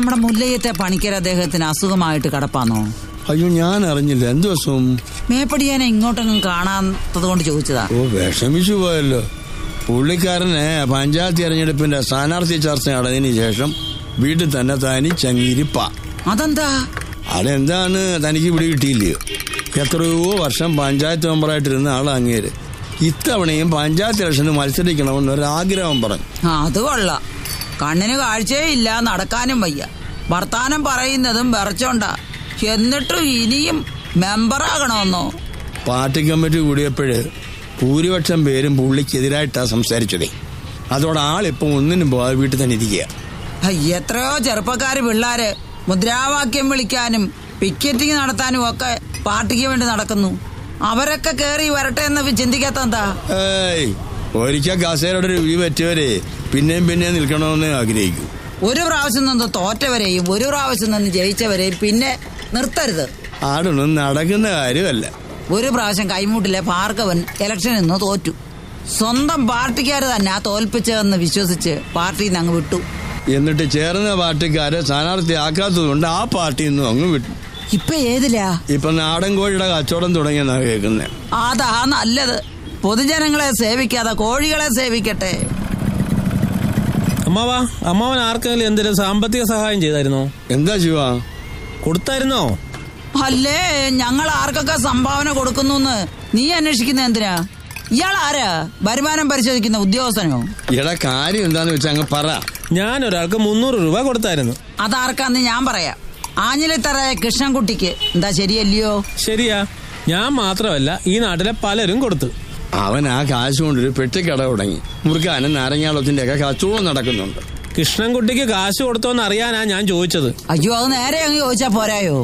നമ്മുടെ മുല്ലയത്തെ പണിക്കർ അദ്ദേഹത്തിന് അസുഖമായിട്ട് കിടപ്പാന്നോ അയ്യോ ഞാൻ അറിഞ്ഞില്ല എന്ത് ദിവസവും മേപ്പടിയാനെ ഇങ്ങോട്ടൊന്നും കാണാത്തത് കൊണ്ട് ചോദിച്ചതാ ഓ വിഷമിച്ചു പോയല്ലോ പുള്ളിക്കാരനെ പഞ്ചായത്ത് തെരഞ്ഞെടുപ്പിന്റെ സ്ഥാനാർത്ഥി ചർച്ച നടന്നതിന് ശേഷം വീട്ടിൽ തന്നെ തനി ചങ്ങിരിപ്പ അതെന്താ അതെന്താണ് തനിക്ക് ഇവിടെ കിട്ടിയില്ലയോ എത്രയോ വർഷം പഞ്ചായത്ത് മെമ്പറായിട്ടിരുന്ന ആളാ അങ്ങേര് ഇത്തവണയും പഞ്ചായത്ത് ഇലക്ഷന് മത്സരിക്കണമെന്ന് ഒരാഗ്രഹം പറഞ്ഞു ആ, അത് കൊള്ളാം കണ്ണിന് കാഴ്ചയേ ഇല്ല നടക്കാനും വയ്യ വർത്താനം പറയുന്നതും വിറച്ചോണ്ടാ എന്നിട്ടും ഇനിയും മെമ്പറാകണമെന്നോ പാർട്ടി കമ്മിറ്റി കൂടിയപ്പോഴ് ഭൂരിപക്ഷം പേരും പുള്ളിക്കെതിരായിട്ടാ സംസാരിച്ചതേ അതോടെ ആളിപ്പോ ഒന്നിനും പോകാതെ വീട്ടിൽ തന്നെ ഇരിക്കുക ഹൈ, എത്രയോ ചെറുപ്പക്കാര് പിള്ളാര് മുദ്രാവാക്യം വിളിക്കാനും പിക്കറ്റിംഗ് നടത്താനും ഒക്കെ പാർട്ടിക്ക് വേണ്ടി നടക്കുന്നു അവരൊക്കെ കേറി വരട്ടെ എന്ന് ചിന്തിക്കാത്ത എന്താ ഏയ് ഒരിക്കൽ കസേരയുടെ റിവ്യൂ പറ്റിയവരെ പിന്നെയും പിന്നെയും നിൽക്കണമെന്ന് ആഗ്രഹിക്കൂ ഒരു പ്രാവശ്യം നിന്ന് തോറ്റവരെയും ഒരു പ്രാവശ്യം നിന്ന് ജയിച്ചവരെയും പിന്നെ നിർത്തരുത് ആടൊന്നും നടക്കുന്ന കാര്യമല്ല ഒരു പ്രാവശ്യം കൈമുട്ടിലെ ഭാർഗവൻ ഇലക്ഷനിൽ നിന്ന് തോറ്റു സ്വന്തം പാർട്ടിക്കാർ തന്നെ ആ തോൽപ്പിച്ചതെന്ന് വിശ്വസിച്ച് പാർട്ടിയിൽ നിന്ന് അങ്ങ് വിട്ടു എന്നിട്ട് ചേർന്ന പാർട്ടിക്കാരെ സ്ഥാനാർത്ഥിയാക്കാത്തതുകൊണ്ട് ആ പാർട്ടിയിൽ നിന്നും അങ്ങ് വിട്ടു ഇപ്പൊ ഏതിലാ ഇപ്പൊ നാടൻ കോഴിയുടെ കച്ചവടം തുടങ്ങിയെന്നാ കേൾക്കുന്നത് അതാ നല്ലത് പൊതുജനങ്ങളെ സേവിക്കാതെ കോഴികളെ സേവിക്കട്ടെ അമ്മാവാ അമ്മാവൻ ആർക്കെങ്കിലും എന്തെങ്കിലും സാമ്പത്തിക സഹായം ചെയ്തായിരുന്നോ എന്താ ശിവ കൊടുത്തായിരുന്നോ അല്ലേ ഞങ്ങൾ ആർക്കൊക്കെ സംഭാവന കൊടുക്കുന്നു നീ അന്വേഷിക്കുന്ന എന്തിനാ ഇയാൾ ആരാ വരുമാനം പരിശോധിക്കുന്ന ഉദ്യോഗസ്ഥനോ ഇവിടെ കാര്യം എന്താന്ന് വെച്ചാ അങ്ങ് പറ ഞാൻ ഒരാൾക്ക് മുന്നൂറ് രൂപ കൊടുത്തായിരുന്നു അതാർക്കാന്ന് ഞാൻ പറയാം ആഞ്ഞിലിത്തറ കൃഷ്ണൻകുട്ടിക്ക് എന്താ ശരിയല്ലയോ ശരിയാ ഞാൻ മാത്രമല്ല ഈ നാട്ടിലെ പലരും കൊടുത്തു അവൻ ആ കാശ് കൊണ്ടൊരു പെട്ടിക്കട തുടങ്ങി മുറുക്കാനും നാരങ്ങാളത്തിന്റെ ഒക്കെ കച്ചവടം നടക്കുന്നുണ്ട് കൃഷ്ണൻകുട്ടിക്ക് കാശ് കൊടുത്തോന്ന് അറിയാനാ ഞാൻ ചോദിച്ചത് അയ്യോ അത് നേരെ അങ്ങ് ചോദിച്ചാ പോരായോ